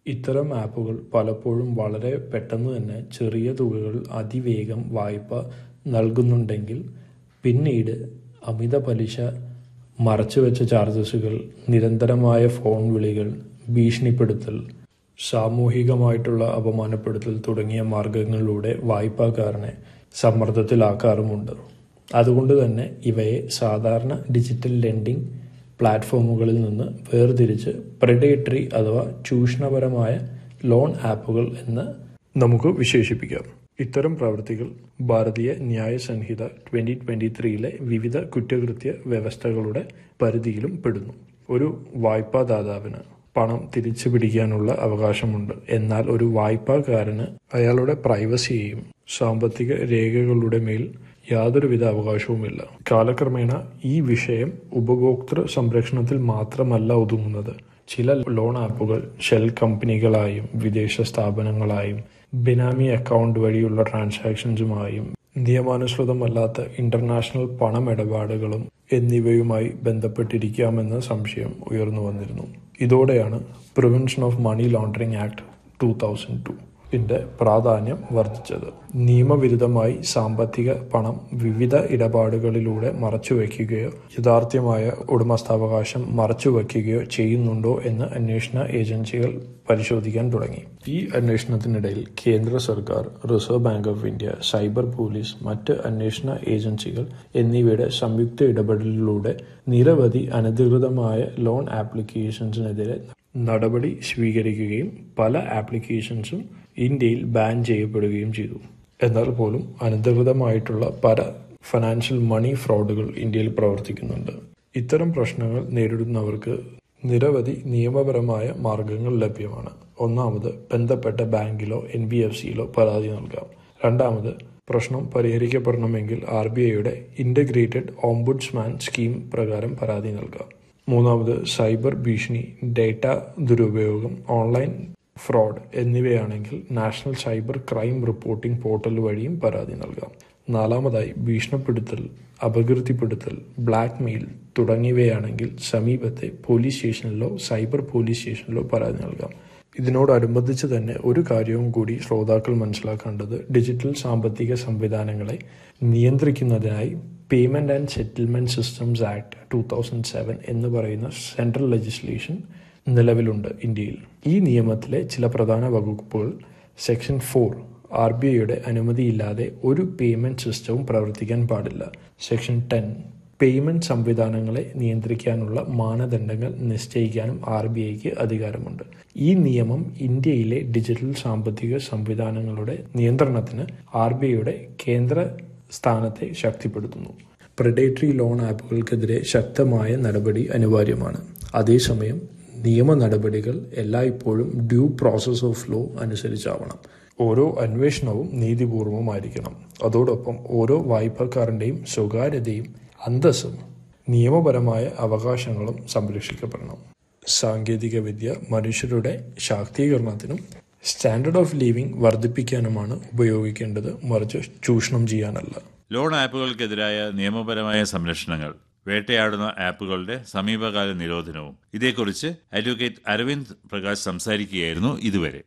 ഇത്തരം ആപ്പുകൾ പലപ്പോഴും വളരെ പെട്ടെന്ന് തന്നെ ചെറിയ തുകകൾ അതിവേഗം വായ്പ നൽകുന്നുണ്ടെങ്കിൽ പിന്നീട് അമിത പലിശ മറച്ചുവെച്ച ചാർജസുകൾ നിരന്തരമായ ഫോൺ വിളികൾ ഭീഷണിപ്പെടുത്തൽ സാമൂഹികമായിട്ടുള്ള അപമാനപ്പെടുത്തൽ തുടങ്ങിയ മാർഗങ്ങളിലൂടെ വായ്പാക്കാരനെ സമ്മർദ്ദത്തിലാക്കാറുമുണ്ട് അതുകൊണ്ട് തന്നെ ഇവയെ സാധാരണ ഡിജിറ്റൽ ലെൻഡിംഗ് പ്ലാറ്റ്ഫോമുകളിൽ നിന്ന് വേർതിരിച്ച് പ്രെഡേറ്ററി അഥവാ ചൂഷണപരമായ ലോൺ ആപ്പുകൾ എന്ന് നമുക്ക് വിശേഷിപ്പിക്കാം ഇത്തരം പ്രവൃത്തികൾ ഭാരതീയ ന്യായ സംഹിത ട്വന്റി ട്വന്റി ത്രീയിലെ വിവിധ കുറ്റകൃത്യ വ്യവസ്ഥകളുടെ പരിധിയിലും പെടുന്നു ഒരു വായ്പാദാതാവിന് പണം തിരിച്ചു പിടിക്കാനുള്ള അവകാശമുണ്ട് എന്നാൽ ഒരു വായ്പാക്കാരന് അയാളുടെ പ്രൈവസിയെയും സാമ്പത്തിക രേഖകളുടെ മേൽ യാതൊരുവിധ അവകാശവുമില്ല കാലക്രമേണ ഈ വിഷയം ഉപഭോക്തൃ സംരക്ഷണത്തിൽ മാത്രമല്ല ഒതുങ്ങുന്നത് ചില ലോൺ ആപ്പുകൾ ഷെൽ കമ്പനികളായും വിദേശ സ്ഥാപനങ്ങളായും ബിനാമി അക്കൗണ്ട് വഴിയുള്ള ട്രാൻസാക്ഷൻസുമായും നിയമാനുസൃതമല്ലാത്ത ഇന്റർനാഷണൽ പണമിടപാടുകളും എന്നിവയുമായി ബന്ധപ്പെട്ടിരിക്കാമെന്ന സംശയം ഉയർന്നു വന്നിരുന്നു ഇതോടെയാണ് prevention of money laundering act two thousand two ിന്റെ പ്രാധാന്യം വർദ്ധിച്ചത് നിയമവിരുദ്ധമായി സാമ്പത്തിക പണം വിവിധ ഇടപാടുകളിലൂടെ മറച്ചുവെക്കുകയോ യഥാർത്ഥമായ ഉടമസ്ഥാവകാശം മറച്ചുവെക്കുകയോ ചെയ്യുന്നുണ്ടോ എന്ന് അന്വേഷണ ഏജൻസികൾ പരിശോധിക്കാൻ തുടങ്ങി ഈ അന്വേഷണത്തിനിടയിൽ കേന്ദ്ര സർക്കാർ reserve bank of India cyber police മറ്റ് അന്വേഷണ ഏജൻസികൾ എന്നിവയുടെ സംയുക്ത ഇടപെടലിലൂടെ നിരവധി അനധികൃതമായ ലോൺ ആപ്ലിക്കേഷൻസിനെതിരെ നടപടി സ്വീകരിക്കുകയും പല ആപ്ലിക്കേഷൻസും ഇന്ത്യയിൽ ബാൻ ചെയ്യപ്പെടുകയും ചെയ്തു എന്നാൽ പോലും അനധികൃതമായിട്ടുള്ള പല ഫിനാൻഷ്യൽ മണി ഫ്രോഡുകൾ ഇന്ത്യയിൽ പ്രവർത്തിക്കുന്നുണ്ട് ഇത്തരം പ്രശ്നങ്ങൾ നേരിടുന്നവർക്ക് നിരവധി നിയമപരമായ മാർഗങ്ങൾ ലഭ്യമാണ് ഒന്നാമത് ബന്ധപ്പെട്ട ബാങ്കിലോ എൻ ബി എഫ് സിയിലോ പരാതി നൽകാം രണ്ടാമത് പ്രശ്നം പരിഹരിക്കപ്പെടണമെങ്കിൽ ആർ ബി ഐയുടെ ഇന്റഗ്രേറ്റഡ് ഓംബുഡ്സ്മാൻ സ്കീം പ്രകാരം പരാതി നൽകാം മൂന്നാമത് സൈബർ ഭീഷണി ഡേറ്റ ദുരുപയോഗം ഓൺലൈൻ ഫ്രോഡ് എന്നിവയാണെങ്കിൽ national cyber crime reporting portal വഴിയും പരാതി നൽകാം നാലാമതായി ഭീഷണിപ്പെടുത്തൽ അപകീർത്തിപ്പെടുത്തൽ ബ്ലാക്ക് മെയിൽ തുടങ്ങിയവയാണെങ്കിൽ സമീപത്തെ പോലീസ് സ്റ്റേഷനിലോ സൈബർ പോലീസ് സ്റ്റേഷനിലോ പരാതി നൽകാം ഇതിനോടനുബന്ധിച്ച് തന്നെ ഒരു കാര്യവും കൂടി ശ്രോതാക്കൾ മനസ്സിലാക്കേണ്ടത് ഡിജിറ്റൽ സാമ്പത്തിക സംവിധാനങ്ങളെ നിയന്ത്രിക്കുന്നതിനായി payment and settlement systems act two thousand seven എന്ന് പറയുന്ന സെൻട്രൽ ലെജിസ്ലേഷൻ നിലവിലുണ്ട് ഇന്ത്യയിൽ ഈ നിയമത്തിലെ ചില പ്രധാന വകുപ്പുകൾ സെക്ഷൻ ഫോർ ആർ ബി ഐയുടെ അനുമതിയില്ലാതെ ഒരു പേയ്മെന്റ് സിസ്റ്റവും പ്രവർത്തിക്കാൻ പാടില്ല സെക്ഷൻ ടെൻ പേയ്മെന്റ് സംവിധാനങ്ങളെ നിയന്ത്രിക്കാനുള്ള മാനദണ്ഡങ്ങൾ നിശ്ചയിക്കാനും ആർ ബി ഐക്ക് അധികാരമുണ്ട് ഈ നിയമം ഇന്ത്യയിലെ ഡിജിറ്റൽ സാമ്പത്തിക സംവിധാനങ്ങളുടെ നിയന്ത്രണത്തിന് ആർ ബി ഐയുടെ കേന്ദ്ര സ്ഥാനത്തെ ശക്തിപ്പെടുത്തുന്നു പ്രിഡേറ്ററി ലോൺ ആപ്പുകൾക്കെതിരെ ശക്തമായ നടപടി അനിവാര്യമാണ് അതേസമയം നിയമ നടപടികൾ എല്ലായ്പ്പോഴും ഡ്യൂ പ്രോസസ് ഓഫ് ലോ അനുസരിച്ചാവണം ഓരോ അന്വേഷണവും നീതിപൂർവമായിരിക്കണം അതോടൊപ്പം ഓരോ വായ്പക്കാരന്റെയും സ്വകാര്യതയും അന്തസ്സും നിയമപരമായ അവകാശങ്ങളും സംരക്ഷിക്കപ്പെടണം സാങ്കേതിക വിദ്യ മനുഷ്യരുടെ ശാക്തീകരണത്തിനും സ്റ്റാൻഡേർഡ് ഓഫ് ലിവിംഗ് വർദ്ധിപ്പിക്കാനുമാണ് ഉപയോഗിക്കേണ്ടത് മറിച്ച് ചൂഷണം ചെയ്യാനല്ല ലോൺ ആപ്പുകൾക്കെതിരായ നിയമപരമായ സംരക്ഷണങ്ങൾ വേട്ടയാടുന്ന ആപ്പുകളുടെ സമീപകാല നിരോധനവും ഇതേക്കുറിച്ച് അഡ്വക്കേറ്റ് അരവിന്ദ് പ്രകാശ് സംസാരിക്കുകയായിരുന്നു ഇതുവരെ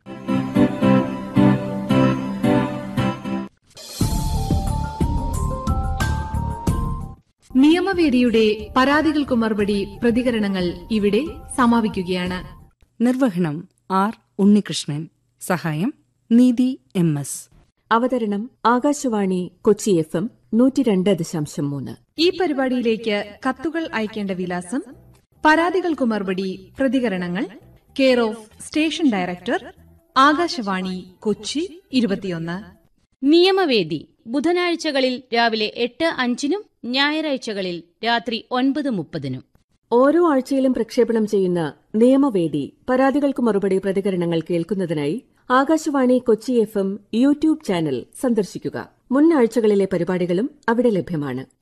നിയമവേദിയുടെ പരാതികൾക്ക് മറുപടി പ്രതികരണങ്ങൾ ഇവിടെ സമാപിക്കുകയാണ് നിർവഹണം ആർ ഉണ്ണികൃഷ്ണൻ സഹായം നീതി എം എസ് അവതരണം ആകാശവാണി കൊച്ചി എഫ് എം നൂറ്റി രണ്ട് ദശാംശം മൂന്ന് ഈ പരിപാടിയിലേക്ക് കത്തുകൾ അയക്കേണ്ട വിലാസം പരാതികൾക്ക് മറുപടി പ്രതികരണങ്ങൾ care of station director Akashvani Kochi ഇരുപത്തിയൊന്ന് നിയമവേദി ബുധനാഴ്ചകളിൽ രാവിലെ എട്ട് അഞ്ചിനും ഞായറാഴ്ചകളിൽ രാത്രി ഒൻപത് മുപ്പതിനും ഓരോ ആഴ്ചയിലും പ്രക്ഷേപണം ചെയ്യുന്ന നിയമവേദി പരാതികൾക്ക് മറുപടി പ്രതികരണങ്ങൾ കേൾക്കുന്നതിനായി Akashvani Kochi F M YouTube channel സന്ദർശിക്കുക മുൻ ആഴ്ചകളിലെ പരിപാടികളും അവിടെ ലഭ്യമാണ്